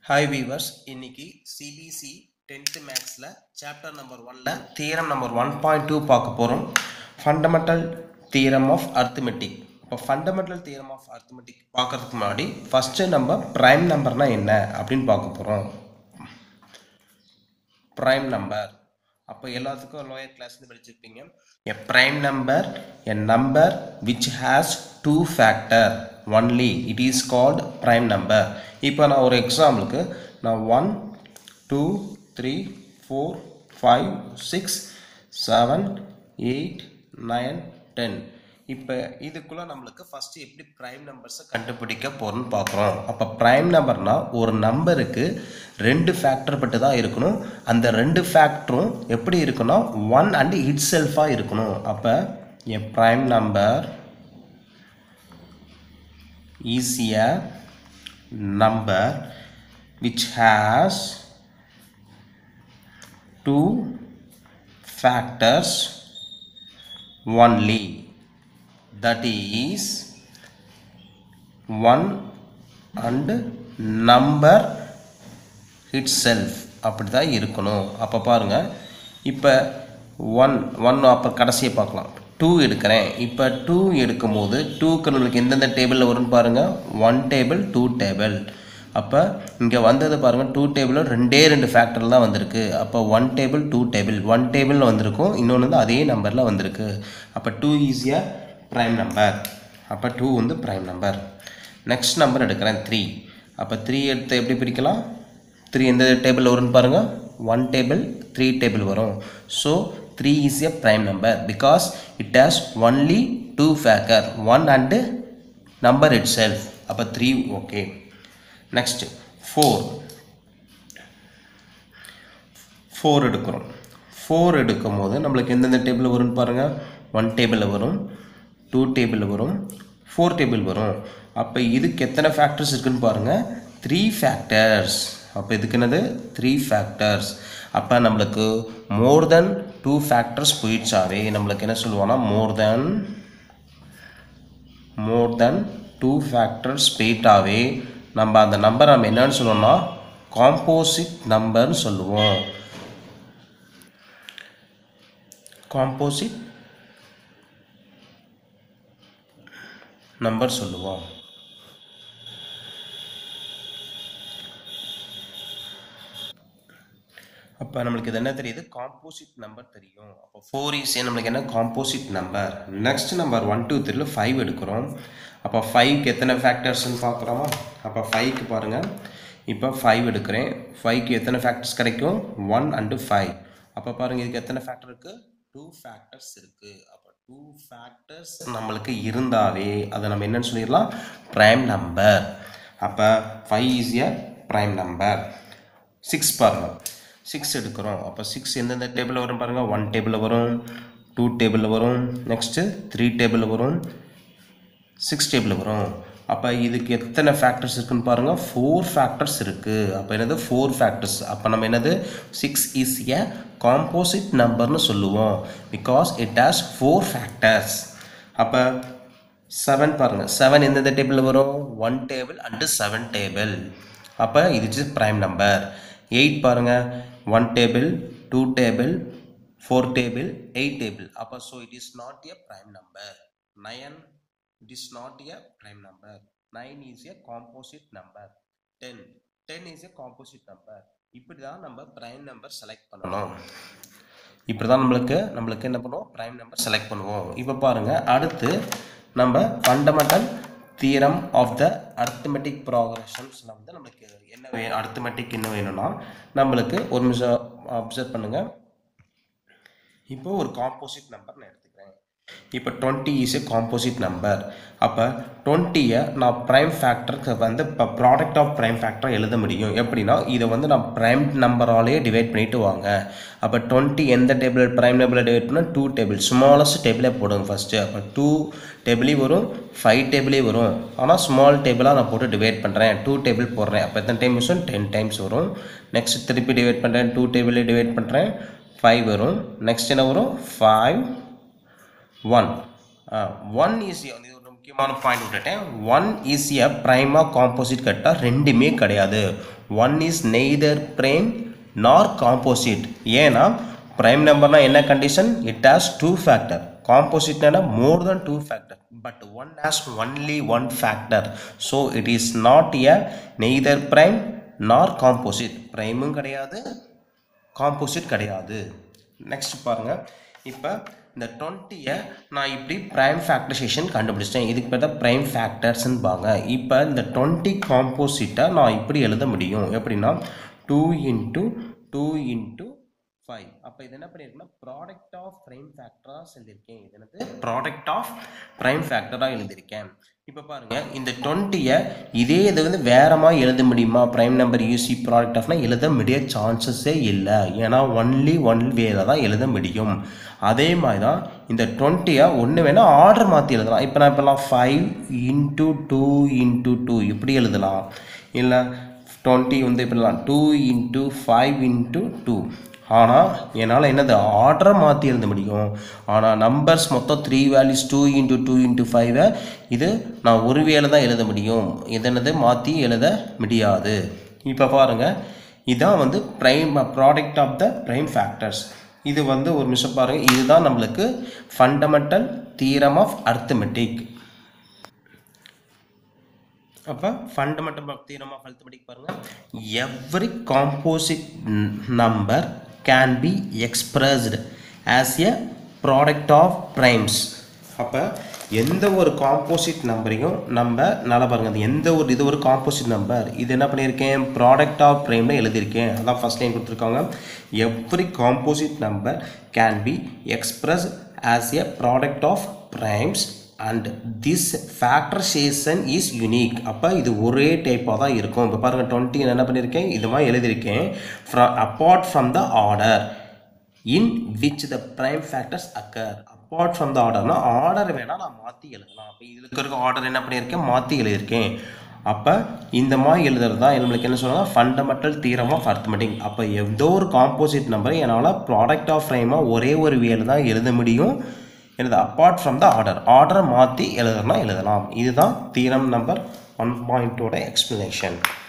hi viewers இன்னைக்கு CBSE tenth மேக்ஸில் chapter number ஒனில் theorem number one point two பார்க்க போகிறோம் ஃபண்டமெண்டல் தியரம் ஆஃப் அர்த்தமெட்டிக் இப்போ ஃபண்டமெண்டல் தியரம் ஆஃப் அர்த்தமெட்டிக் பார்க்கறதுக்கு முன்னாடி ஃபஸ்ட்டு நம்ம ப்ரைம் நம்பர்னால் என்ன அப்படின்னு பார்க்க போகிறோம் ப்ரைம் நம்பர் அப்போ எல்லாத்துக்கும் லோயர் கிளாஸ்லேருந்து படிச்சிருப்பீங்க a prime number a number which has two factor only it is called prime number இப்போ நான் ஒரு எக்ஸாம்பிளுக்கு நான் one two three four five six seven eight nine ten இப்போ இதுக்குள்ளே நம்மளுக்கு ஃபஸ்ட்டு எப்படி ப்ரைம் நம்பர்ஸை கண்டுபிடிக்க போகிறோம்னு பார்க்குறோம் அப்போ ப்ரைம் நம்பர்னால் ஒரு நம்பருக்கு ரெண்டு ஃபேக்டர் பட்டு தான் இருக்கணும் அந்த ரெண்டு ஃபேக்டரும் எப்படி இருக்குன்னா ஒன் அண்ட் இட் செல்ஃபாக இருக்கணும் அப்போ எ ப்ரைம் நம்பர் ஈஸியாக number which has two factors only that is one and number itself அப்படி தான் இருக்கணும் அப்போ பாருங்கள் இப்போ ஒன் ஒன் அப்போ கடைசியை பார்க்கலாம் டூ எடுக்கிறேன் இப்போ டூ எடுக்கும் போது டூக்கு நம்மளுக்கு எந்தெந்த டேபிளில் வரும்னு பாருங்கள் ஒன் டேபிள் டூ டேபிள் அப்போ இங்கே வந்தது பாருங்கள் டூ டேபிளில் ரெண்டே ரெண்டு ஃபேக்டர் தான் வந்திருக்கு அப்போ one table two table one டேபிளில் வந்திருக்கும் இன்னொன்று வந்து அதே நம்பரில் வந்திருக்கு அப்போ டூ ஈஸியாக ப்ரைம் நம்பர் அப்போ டூ வந்து ப்ரைம் நம்பர் நெக்ஸ்ட் நம்பர் எடுக்கிறேன் த்ரீ அப்போ த்ரீ எடுத்து எப்படி பிரிக்கலாம் த்ரீ எந்த டேபிளில் வரும்னு பாருங்கள் ஒன் டேபிள் த்ரீ டேபிள் வரும் so three is a prime number because it has only two factor one and number itself அப்போ three okay next four four எடுக்கிறோம் ஃபோர் எடுக்கும் போது நம்மளுக்கு எந்தெந்த டேபிள் வரும்னு பாருங்கள் ஒன் டேபிளில் வரும் டூ டேபிளில் வரும் ஃபோர் டேபிள் வரும் அப்போ இதுக்கு எத்தனை ஃபேக்டர்ஸ் இருக்குன்னு பாருங்கள் த்ரீ ஃபேக்டர்ஸ் அப்போ இதுக்கு என்னது த்ரீ ஃபேக்டர்ஸ் அப்போ நம்மளுக்கு மோர் தென் டூ ஃபேக்டர்ஸ் போயிடுச்சாவே நம்மளுக்கு என்ன சொல்லுவோம்னா மோர் தென் மோர் தென் டூ ஃபேக்டர்ஸ் போயிட்டாவே நம்ம அந்த நம்பர் நம்ம என்னன்னு சொல்லுவோம்னா காம்போசிட் நம்பர்னு சொல்லுவோம் காம்போசிட் நம்பர் சொல்லுவோம் அப்போ நம்மளுக்கு இது என்ன தெரியுது காம்போசிட் நம்பர் தெரியும் அப்போ ஃபோர் ஈஸியாக நம்மளுக்கு என்ன composite number next number one two த்ரீல ஃபைவ் எடுக்கிறோம் அப்போ ஃபைவ்க்கு எத்தனை ஃபேக்டர்ஸ்னு பார்க்குறோமா அப்போ ஃபைவ்க்கு பாருங்கள் இப்போ ஃபைவ் எடுக்கிறேன் ஃபைவ்க்கு எத்தனை ஃபேக்டர்ஸ் கிடைக்கும் ஒன் அண்டு ஃபைவ் அப்போ பாருங்கள் இதுக்கு எத்தனை ஃபேக்டர் இருக்குது டூ ஃபேக்டர்ஸ் இருக்குது அப்போ டூ ஃபேக்டர்ஸ் நம்மளுக்கு இருந்தாவே அதை நம்ம என்னன்னு சொல்லிடலாம் ப்ரைம் நம்பர் அப்போ ஃபைவ் ஈஸியாக ப்ரைம் நம்பர் சிக்ஸ் பாருங்கள் சிக்ஸ் எடுக்கிறோம் அப்போ சிக்ஸ் எந்தெந்த டேபிளில் வரும் பாருங்கள் ஒன் டேபிளில் வரும் டூ டேபிளில் வரும் நெக்ஸ்ட்டு த்ரீ டேபிளில் வரும் சிக்ஸ் டேபிளில் வரும் அப்போ இதுக்கு எத்தனை ஃபேக்டர்ஸ் இருக்குன்னு பாருங்கள் ஃபோர் ஃபேக்டர்ஸ் இருக்குது அப்போ என்னது ஃபோர் ஃபேக்டர்ஸ் அப்போ நம்ம என்னது சிக்ஸ் இஸ் எ காம்போசிட் நம்பர்னு சொல்லுவோம் because it has four factors அப்போ செவன் பாருங்கள் செவன் எந்தெந்த டேபிளில் வரும் one table and seven table அப்போ இது இஸ் ப்ரைம் நம்பர் எயிட் பாருங்கள் one table two table four table eight table அப்போ so it is not a prime number nine it is not a prime number 9 is a composite number 10 10 is a composite number இப்படி தான் நம்ம prime number select பண்ணணும் இப்படி தான் நம்மளுக்கு நம்மளுக்கு என்ன பண்ணுவோம் ப்ரைம் நம்பர் செலக்ட் பண்ணுவோம் இப்போ பாருங்கள் அடுத்து நம்ம fundamental theorem of the arithmetic ப்ராக்ரஷன்ஸில் வந்து நம்மளுக்கு என்ன வேணும் அர்த்தமெட்டிக் என்ன வேணும்னா நம்மளுக்கு ஒரு நிமிஷம் அப்சர்வ் பண்ணுங்கள் இப்போ ஒரு காம்போசிட் நம்பர் நான் எடுத்துக்கிறேன் இப்போ twenty is a composite number அப்போ டுவெண்ட்டியை நான் ப்ரைம் ஃபேக்டருக்கு வந்து இப்போ ப்ராடக்ட் ஆஃப் ப்ரைம் ஃபேக்டரை எழுத முடியும் எப்படின்னா இதை வந்து நான் ப்ரைம் நம்பராலேயே டிவைட் பண்ணிட்டு வாங்க அப்போ டுவெண்ட்டி எந்த டேபிள் ப்ரைம் டேபிளில் டிவைட் பண்ணால் டூ டேபிள் ஸ்மாலஸ்ட் டேபிளே போடுங்க ஃபஸ்ட்டு அப்போ டூ டேபிளே வரும் ஃபைவ் டேபிளே வரும் ஆனால் ஸ்மால் டேபிளாக நான் போட்டு டிவைட் பண்ணுறேன் டூ டேபிள் போடுறேன் அப்போ எத்தனை டைம்ஸ் வரும் டென் டைம்ஸ் வரும் நெக்ஸ்ட் திருப்பி டிவைட் பண்ணுறேன் டூ டேபிளே டிவைட் பண்ணுறேன் ஃபைவ் வரும் நெக்ஸ்ட் என்ன வரும் ஃபைவ் ஒன் ஒன் ஈஸி இது ஒரு முக்கியமான பாயிண்ட் விட்டுட்டேன் ஒன் இஸ் எ ப்ரைமா காம்போசிட் கேட்டால் ரெண்டுமே கிடையாது one is neither prime nor composite ஏன்னா ப்ரைம் நம்பர்னா என்ன condition it has two factor காம்போசிட்னா more then two factor but one has only one factor so it is not a neither prime nor composite ப்ரைமும் கிடையாது காம்போசிட் கிடையாது next பாருங்கள் இப்போ இந்த டுவெண்ட்டியை நான் இப்படி ப்ரைம் ஃபேக்டரைசேஷன் கண்டுபிடிச்சிட்டேன் இதுக்கு பேர் தான் ப்ரைம் ஃபேக்டர்ஸ்ன்னு பாங்க இப்போ இந்த டுவெண்ட்டி காம்போசிட்டை நான் இப்படி எழுத முடியும் எப்படின்னா two into two into five அப்போ இது என்ன பண்ணியிருக்கேன்னா ப்ராடக்ட் ஆஃப் ப்ரைம் ஃபேக்டராக எழுதியிருக்கேன் இது என்னது ப்ராடக்ட் ஆஃப் ப்ரைம் ஃபேக்டராக எழுதியிருக்கேன் இப்போ பாருங்க இந்த டுவெண்ட்டியை இதே இது வந்து வேறமா எழுத முடியுமா ப்ரைம் நம்பர் யூசி ப்ராடக்ட் ஆஃப்னா எழுத முடிய சான்சஸே இல்லை ஏன்னா ஒன்லி ஒன் வேல தான் எழுத முடியும் அதே மாதிரி தான் இந்த டுவெண்ட்டியை ஒன்று வேணால் ஆர்டர் மாற்றி எழுதலாம் இப்போ நான் இப்போலாம் five into two into two இப்படி எழுதலாம் இல்லை டுவெண்ட்டி வந்து இப்படிலாம் two into five into two ஆனால் என்னால் என்னது ஆர்டரை மாற்றி எழுத முடியும் ஆனால் நம்பர்ஸ் மொத்தம் three values two into two into ஃபைவை இது நான் ஒரு வேலை தான் எழுத முடியும் இது என்னது மாற்றி எழுத முடியாது இப்போ பாருங்கள் இதான் வந்து prime product of the prime factors இது வந்து ஒரு நிமிஷம் பாருங்கள் இதுதான் நம்மளுக்கு ஃபண்டமெண்டல் தீரம் ஆஃப் அர்த்தமெட்டிக் அப்போ fundamental of theorem of arithmetic பாருங்கள் every composite number can be expressed as a product of primes அப்போ எந்த ஒரு காம்போசிட் நம்பரையும் நம்ம நல்லா பாருங்க அது எந்த ஒரு இது ஒரு காம்போசிட் நம்பர் இது என்ன பண்ணியிருக்கேன் ப்ராடக்ட் ஆஃப் ப்ரைமில் எழுதியிருக்கேன் அதான் ஃபஸ்ட் லைன் கொடுத்துருக்காங்க every composite number can be express as a product of primes and this factorization is unique அப்போ இது ஒரே டைப்பாக தான் இருக்கும் இப்போ பாருங்கள் டுவெண்ட்டி என்ன பண்ணியிருக்கேன் இது மாதிரி எழுதியிருக்கேன் from apart from the order in which the prime factors occur apart from the ஆர்டர்னா ஆர்டர் வேணால் நான் மாற்றி எழுதலாம் அப்போ இதில் இருக்க ஆர்டர் என்ன பண்ணியிருக்கேன் மாற்றி எழுதியிருக்கேன் அப்போ இந்த மாதிரி எழுதுறது தான் நம்மளுக்கு என்ன சொல்லுவாங்க ஃபண்டமெண்டல் தீரம் ஆஃப் அர்த்தமெட்டிக் அப்போ எதோ ஒரு காம்போசிட் நம்பரை என்னால் ப்ராடக்ட் ஆஃப் ஃப்ரைமாக ஒரே ஒரு வேலை தான் எழுத முடியும் எனது அப்பார்ட் ஃப்ரம் த ஆர்டர் ஆர்டரை மாற்றி எழுதுறனா எழுதலாம் இதுதான் தீரம் நம்பர் ஒன் பாயிண்ட்டோட எக்ஸ்ப்ளனேஷன்